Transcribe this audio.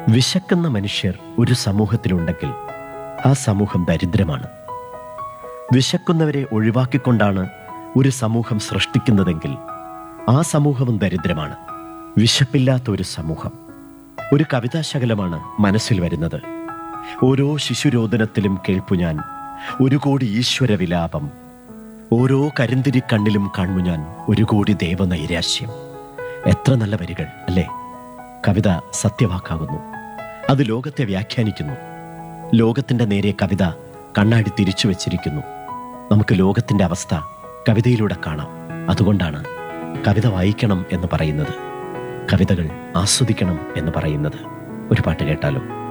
വിശക്കുന്ന മനുഷ്യർ ഒരു സമൂഹത്തിലുണ്ടെങ്കിൽ ആ സമൂഹം ദരിദ്രമാണ് വിശക്കുന്നവരെ ഒഴിവാക്കിക്കൊണ്ടാണ് ഒരു സമൂഹം സൃഷ്ടിക്കുന്നതെങ്കിൽ ആ സമൂഹവും ദരിദ്രമാണ് വിശപ്പില്ലാത്ത ഒരു സമൂഹം ഒരു കവിതാശകലമാണ് മനസ്സിൽ വരുന്നത് ഓരോ ശിശുരോദനത്തിലും കേൾപ്പു ഞാൻ ഒരു കോടി ഈശ്വര വിലാപം ഓരോ കരിന്തിരി കണ്ണിലും കാണു ഞാൻ ഒരു കോടി ദേവനൈരാശ്യം എത്ര നല്ല വരികൾ അല്ലേ കവിത സത്യവാക്കാകുന്നു അത് ലോകത്തെ വ്യാഖ്യാനിക്കുന്നു ലോകത്തിന്റെ നേരെ കവിത കണ്ണാടി തിരിച്ചു വച്ചിരിക്കുന്നു നമുക്ക് ലോകത്തിന്റെ അവസ്ഥ കവിതയിലൂടെ കാണാം അതുകൊണ്ടാണ് കവിത വായിക്കണം എന്ന് പറയുന്നത് കവിതകൾ ആസ്വദിക്കണം എന്ന് പറയുന്നത് ഒരു പാട്ട് കേട്ടാലോ